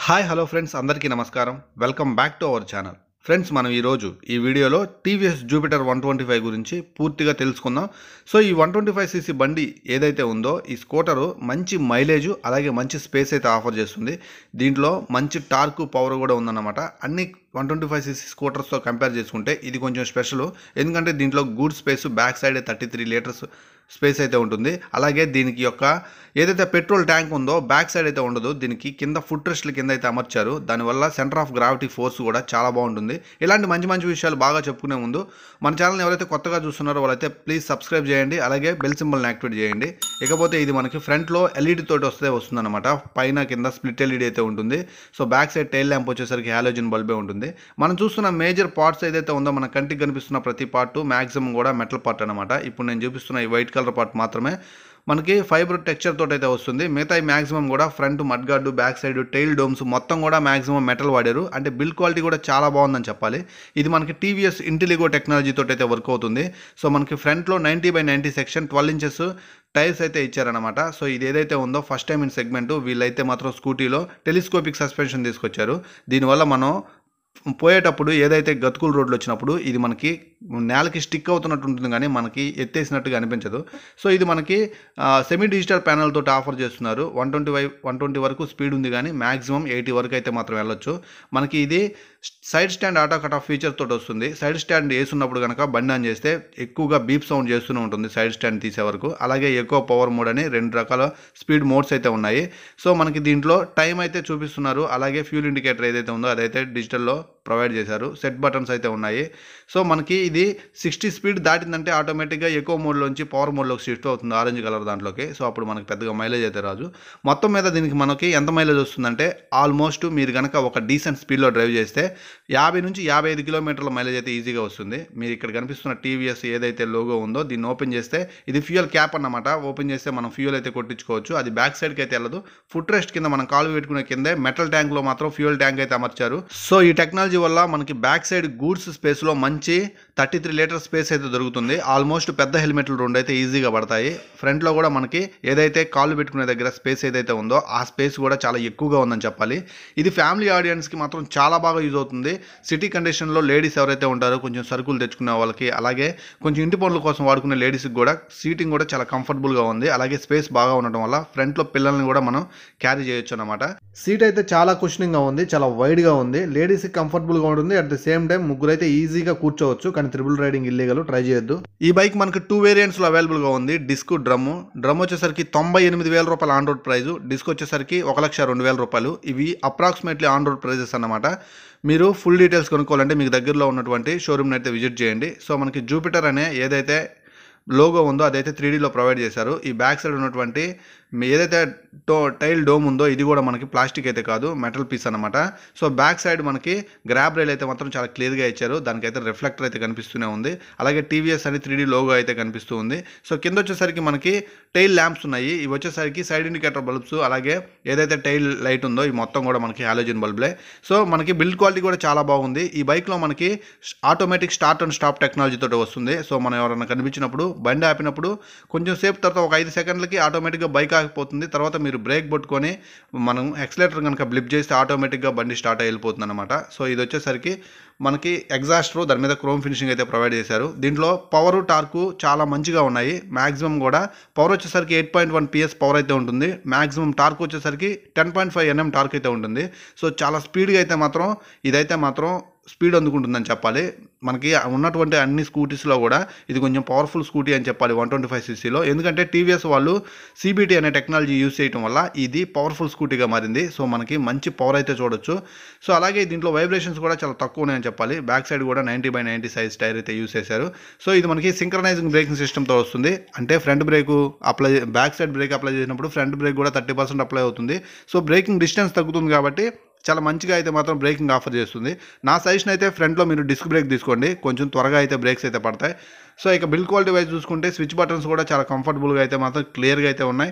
hi hello friends అందరికీ నమస్కారం welcome back to our channel friends మనం ఈరోజు ఈ వీడియోలో TVS Jupiter one twenty five గురించి పూర్తిగా తెలుసుకుందాం సో ఈ వన్ ట్వంటీ ఫైవ్ సీసీ బండి ఏదైతే ఉందో ఈ స్కూటరు మంచి మైలేజ్ అలాగే మంచి స్పేస్ అయితే ఆఫర్ చేస్తుంది దీంట్లో మంచి టార్క్ పవర్ కూడా ఉందన్నమాట అన్ని వన్ ట్వంటీ ఫైవ్ సీసీ స్కూటర్స్తో కంపేర్ చేసుకుంటే ఇది కొంచెం స్పెషల్ ఎందుకంటే దీంట్లో good space back side thirty three litres space అయితే ఉంటుంది అలాగే దీనికి యొక్క ఏదైతే పెట్రోల్ ట్యాంక్ ఉందో బ్యాక్ సైడ్ అయితే ఉండదు దీనికి కింద ఫుట్ రెస్ట్ల కింద అయితే అమర్చారు దానివల్ల సెంటర్ ఆఫ్ గ్రావిటీ ఫోర్స్ కూడా చాలా బాగుంటుంది ఇలాంటి మంచి మంచి విషయాలు బాగా చెప్పుకునే ముందు మన ఛానల్ని ఎవరైతే కొత్తగా చూస్తున్నారో వాళ్ళైతే ప్లీజ్ సబ్స్క్రైబ్ చేయండి అలాగే బెల్ సింబల్ని యాక్టివేట్ చేయండి ఇకపోతే ఇది మనకి ఫ్రంట్లో ఎల్ఈడి తోటి వస్తే వస్తుందన్నమాట పైన కింద స్ప్లిట్ ఎల్ఈడి అయితే ఉంటుంది so back side tail lamp వచ్చేసరికి హాలోజన్ బల్బే ఉంటుంది మనం చూస్తున్న మేజర్ పార్ట్స్ ఏదైతే ఉందో మన కంటికి కనిపిస్తున్న ప్రతి పార్ట్ మాక్సిమం కూడా మెటల్ పార్ట్ అనమాట ఇప్పుడు నేను చూపిస్తున్న ఈ వైట్ కలర్ పార్ట్ మాత్రమే మనకి ఫైబర్ టెక్స్చర్ తోటి అయితే వస్తుంది మిగతా మ్యాక్సిమం కూడా front mud guard back side tail domes మొత్తం కూడా మ్యాక్సిమం మెటల్ వాడారు అంటే బిల్ క్వాలిటీ కూడా చాలా బాగుందని చెప్పాలి ఇది మనకి టీవీఎస్ ఇంటెలిగో టెక్నాలజీ తోటి అయితే వర్క్ అవుతుంది సో మనకి ఫ్రంట్లో ninety by ninety section twelve inches tyres అయితే ఇచ్చారనమాట సో ఇది ఏదైతే ఉందో ఫస్ట్ టైం ఇన్ సెగ్మెంట్ వీళ్ళైతే మాత్రం స్కూటీలో టెలిస్కోపిక్ సస్పెన్షన్ తీసుకొచ్చారు దీనివల్ల మనం పోయేటప్పుడు ఏదైతే గతుకుల రోడ్లు వచ్చినప్పుడు ఇది మనకి నేలకి స్టిక్ అవుతున్నట్టు ఉంటుంది కానీ మనకి ఎత్తేసినట్టుగా అనిపించదు సో ఇది మనకి సెమీ డిజిటల్ ప్యానల్ తోటి ఆఫర్ చేస్తున్నారు one twenty five one twenty వరకు స్పీడ్ ఉంది కానీ మాక్సిమం ఎయిటీ వరకు అయితే మాత్రం వెళ్ళొచ్చు మనకి ఇది side stand auto cut off feature తోటి వస్తుంది సైడ్ స్టాండ్ వేసున్నప్పుడు కనుక బండి ఆన్ చేస్తే ఎక్కువగా బీప్ సౌండ్ చేస్తూనే ఉంటుంది సైడ్ స్టాండ్ తీసే వరకు అలాగే ఎక్కువ పవర్ మోడ్ అని రెండు రకాల స్పీడ్ మోడ్స్ అయితే ఉన్నాయి సో మనకి దీంట్లో టైం అయితే చూపిస్తున్నారు అలాగే ఫ్యూల్ ఇండికేటర్ ఏదైతే ఉందో అదైతే డిజిటల్లో ప్రొవైడ్ చేశారు సెట్ బటన్స్ అయితే ఉన్నాయి సో మనకి ఇది సిక్స్టీ స్పీడ్ దాటిందంటే ఆటోమేటిక్గా ఎక్కువ మోడ్లోంచి పవర్ మోడ్లోకి షిఫ్ట్ అవుతుంది ఆరెంజ్ కలర్ దాంట్లోకి సో అప్పుడు మనకి పెద్దగా మైలేజ్ అయితే రాదు మొత్తం మీద దీనికి మనకి ఎంత మైలేజ్ వస్తుందంటే ఆల్మోస్ట్ మీరు కనుక ఒక డీసెంట్ స్పీడ్లో డ్రైవ్ చేస్తే యాభై నుంచి యాభై ఐదు కిలోమీటర్ల మైలేజ్ అయితే ఈజీగా వస్తుంది మీరు ఇక్కడ కనిపిస్తున్న టీవీఎస్ ఏదైతే లోగో ఉందో దీన్ని ఓపెన్ చేస్తే ఇది ఫ్యూయల్ క్యాప్ అన్నమాట ఓపెన్ చేస్తే మనం ఫ్యూయల్ అయితే కొట్టించుకోవచ్చు అది బ్యాక్ సైడ్కి అయితే వెళ్ళదు ఫుట్ రెస్ట్ కింద మనం కాలు పెట్టుకునే కిందే మెటల్ ట్యాంక్లో మాత్రం ఫ్యూయల్ ట్యాంక్ అయితే అమర్చారు సో ఈ టెక్నాలజీ వల్ల మనకి బ్యాక్ సైడ్ గూడ్స్ స్పేస్లో మంచి థర్టీ త్రీ లీటర్ స్పేస్ అయితే దొరుకుతుంది ఆల్మోస్ట్ పెద్ద హెల్మెట్లు రెండు అయితే ఈజీగా పడతాయి ఫ్రంట్లో కూడా మనకి ఏదైతే కాళ్ళు పెట్టుకునే దగ్గర స్పేస్ ఏదైతే ఉందో ఆ స్పేస్ కూడా చాలా ఎక్కువగా ఉందని చెప్పాలి ఇది ఫ్యామిలీ ఆడియన్స్కి మాత్రం చాలా బాగా యూజ్ అవుతుంది సిటీ కండిషన్లో లేడీస్ ఎవరైతే ఉంటారో కొంచెం సరుకులు తెచ్చుకునే వాళ్ళకి అలాగే కొంచెం ఇంటి పనుల కోసం వాడుకునే లేడీస్కి కూడా సీటింగ్ కూడా చాలా కంఫర్టబుల్గా ఉంది అలాగే స్పేస్ బాగా ఉండటం వల్ల ఫ్రంట్లో పిల్లల్ని కూడా మనం క్యారీ చేయొచ్చు అనమాట సీట్ అయితే చాలా కుషనింగ్గా ఉంది చాలా వైడ్గా ఉంది లేడీస్కి కంఫర్టబుల్గా ఉంటుంది అట్ ది సేమ్ టైం ముగ్గురు అయితే ఈజీగా కూర్చోవచ్చు కానీ త్రిబుల్ రైడింగ్ ఇల్లీగల్ ట్రై చేయొద్దు ఈ బైక్ మనకి టూ వేరియంట్స్లో అవైలబుల్గా ఉంది డిస్క్ డ్రమ్ డ్రమ్ వచ్చేసరికి తొంభై ఎనిమిది వేల రూపాయల ఆన్ రోడ్ ప్రైస్ డిస్క్ వచ్చేసరికి ఒక లక్ష రెండు వేల రూపాయలు ఇవి అప్రాక్సిమేట్లీ ఆన్ రోడ్ ప్రైజెస్ అన్నమాట మీరు ఫుల్ డీటెయిల్స్ కొనుక్కోవాలంటే మీకు దగ్గరలో ఉన్నటువంటి షోరూమ్ని అయితే విజిట్ చేయండి సో మనకి జూపిటర్ అనే ఏదైతే లోగో ఉందో అదైతే త్రీడీలో ప్రొవైడ్ చేశారు ఈ బ్యాక్ సైడ్ ఉన్నటువంటి మీ ఏదైతే టో టైల్ డోమ్ ఉందో ఇది కూడా మనకి ప్లాస్టిక్ అయితే కాదు మెటల్ పీస్ అనమాట సో బ్యాక్ సైడ్ మనకి గ్రాబ్ రైల్ అయితే మాత్రం చాలా క్లియర్గా ఇచ్చారు దానికైతే రిఫ్లెక్టర్ అయితే కనిపిస్తూనే ఉంది అలాగే టీవీఎస్ అని త్రీ లోగో అయితే కనిపిస్తూ ఉంది సో కింద వచ్చేసరికి మనకి టైల్ ల్యాంప్స్ ఉన్నాయి ఇవి వచ్చేసరికి సైడ్ ఇండికేటర్ బల్బ్స్ అలాగే ఏదైతే టైల్ లైట్ ఉందో ఈ మొత్తం కూడా మనకి హాలోజన్ బల్బ్లే సో మనకి బిల్డ్ క్వాలిటీ కూడా చాలా బాగుంది ఈ బైక్లో మనకి automatic start and stop technology తోటి వస్తుంది సో మనం ఎవరైనా కనిపించినప్పుడు బండి ఆపినప్పుడు కొంచెం సేపు తర్వాత ఒక ఐదు సెకండ్లకి ఆటోమేటిక్గా బైక్ ఆగిపోతుంది తర్వాత మీరు బ్రేక్ పట్టుకొని మనం ఎక్సలేటర్ కనుక బ్లిప్ చేస్తే ఆటోమేటిక్గా బండి స్టార్ట్ అయి వెళ్ళిపోతుంది అనమాట సో ఇది వచ్చేసరికి మనకి ఎగ్జాస్టర్ దాని మీద క్రోమ్ ఫినిషింగ్ అయితే ప్రొవైడ్ చేశారు దీంట్లో పవర్ టార్కు చాలా మంచిగా ఉన్నాయి మ్యాక్సిమం కూడా పవర్ వచ్చేసరికి eight point one PS power అయితే ఉంటుంది మ్యాక్సిమం టార్క్ వచ్చేసరికి ten point five NM torque అయితే ఉంటుంది సో చాలా స్పీడ్గా అయితే మాత్రం ఇదైతే మాత్రం స్పీడ్ అందుకుంటుందని చెప్పాలి మనకి ఉన్నటువంటి అన్ని స్కూటీస్లో కూడా ఇది కొంచెం పవర్ఫుల్ స్కూటీ అని చెప్పాలి వన్ ట్వంటీ ఫైవ్ సీసీలో ఎందుకంటే టీవీఎస్ వాళ్ళు సిబిటీ అనే టెక్నాలజీ యూస్ చేయడం వల్ల ఇది పవర్ఫుల్ స్కూటీగా మారింది సో మనకి మంచి పవర్ అయితే చూడొచ్చు సో అలాగే దీంట్లో వైబ్రేషన్స్ కూడా చాలా తక్కువ ఉన్నాయని చెప్పాలి బ్యాక్ సైడ్ కూడా ninety by ninety size tyre అయితే యూస్ చేశారు సో ఇది మనకి సింక్రనైజింగ్ బ్రేకింగ్ సిస్టమ్తో వస్తుంది అంటే front brake apply back side brake apply చేసినప్పుడు ఫ్రంట్ బ్రేక్ కూడా థర్టీ పర్సెంట్ అప్లై అవుతుంది సో బ్రేకింగ్ డిస్టెన్స్ తగ్గుతుంది కాబట్టి చాలా మంచిగా అయితే మాత్రం బ్రేకింగ్ ఆఫర్ చేస్తుంది నా సజెషన్ అయితే ఫ్రంట్లో మీరు డిస్క్ బ్రేక్ తీసుకోండి కొంచెం త్వరగా అయితే బ్రేక్స్ అయితే పడతాయి సో ఇక బిల్ క్వాలిటీ వైజ్ చూసుకుంటే స్విచ్ బటన్స్ కూడా చాలా కంఫర్టబుల్గా అయితే మాత్రం క్లియర్గా అయితే ఉన్నాయి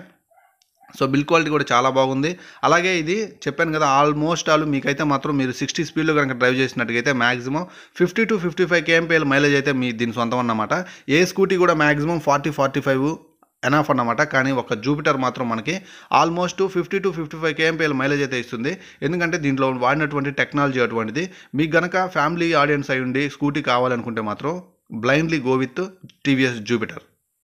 సో బిల్ క్వాలిటీ కూడా చాలా బాగుంది అలాగే ఇది చెప్పాను కదా ఆల్మోస్ట్ ఆల్ మీకైతే మాత్రం మీరు సిక్స్టీ స్పీడ్లో కనుక డ్రైవ్ చేసినట్టుగైతే maximum fifty to fifty five KMPL mileage అయితే మీ దీని సొంతం అన్నమాట ఏ స్కూటీ కూడా maximum forty forty five enough అన్నమాట కానీ ఒక జూపిటర్ మాత్రం మనకి almost fifty to fifty five KMPL mileage అయితే ఇస్తుంది ఎందుకంటే దీంట్లో వాడినటువంటి టెక్నాలజీ అటువంటిది మీకు గనక ఫ్యామిలీ ఆడియన్స్ అయి ఉండి స్కూటీ కావాలనుకుంటే మాత్రం blindly go with TVS Jupiter